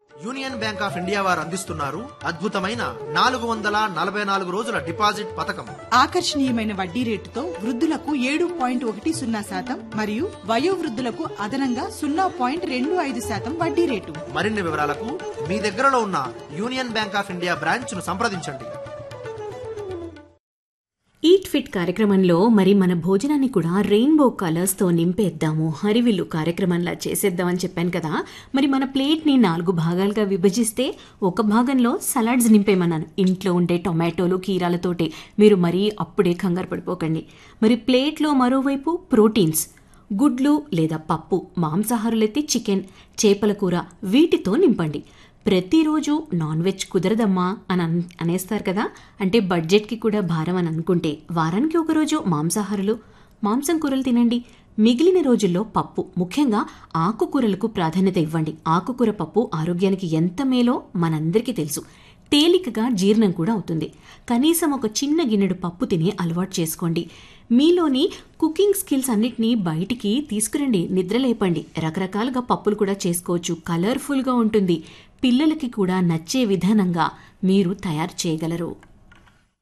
union Bank of India వారు అందిస్తున్నారు అద్భుతమైన నాలుగు వందల నలభై నాలుగు రోజుల డిపాజిట్ పథకం ఆకర్షణీయమైన వడ్డీ రేటుతో వృద్ధులకు ఏడు పాయింట్ ఒకటి సున్నా శాతం మరియు వయోవృద్ధులకు అదనంగా సున్నా పాయింట్ రెండు ఐదు శాతం వడ్డీ రేటు మరిన్ని వివరాలకు మీ దగ్గరలో ఉన్న Union Bank of India branch ను సంప్రదించండి ఈట్ ఫిట్ కార్యక్రమంలో మరి మన భోజనాన్ని కూడా రెయిన్బో కలర్స్తో నింపేద్దాము హరివిల్లు కార్యక్రమంలా చేసేద్దామని చెప్పాను కదా మరి మన ప్లేట్ని నాలుగు భాగాలుగా విభజిస్తే ఒక భాగంలో సలాడ్స్ నింపేమన్నాను ఇంట్లో ఉండే టొమాటోలు కీరాలతోటే మీరు మరీ అప్పుడే కంగారు పడిపోకండి మరి ప్లేట్లో మరోవైపు ప్రోటీన్స్ గుడ్లు లేదా పప్పు మాంసాహారులైతే చికెన్ చేపల కూర వీటితో నింపండి ప్రతిరోజు నాన్ వెజ్ కుదరదమ్మా అని అన్- అనేస్తారు కదా అంటే బడ్జెట్కి కూడా భారం అని అనుకుంటే వారానికి ఒకరోజు మాంసాహారులు మాంసం కూరలు తినండి మిగిలిన రోజుల్లో పప్పు ముఖ్యంగా ఆకుకూరలకు ప్రాధాన్యత ఇవ్వండి ఆకుకూర పప్పు ఆరోగ్యానికి ఎంత మేలో మనందరికీ తెలుసు తేలికగా జీర్ణం కూడా అవుతుంది కనీసం ఒక చిన్న గిన్నెడు పప్పు తిని అలవాటు చేసుకోండి మీలోని కుకింగ్ స్కిల్స్ అన్నిటినీ బయటికి తీసుకురండి నిద్రలేపండి రకరకాలుగా పప్పులు కూడా చేసుకోవచ్చు కలర్ఫుల్గా ఉంటుంది పిల్లలకి కూడా నచ్చే విధానంగా మీరు తయారు చేయగలరు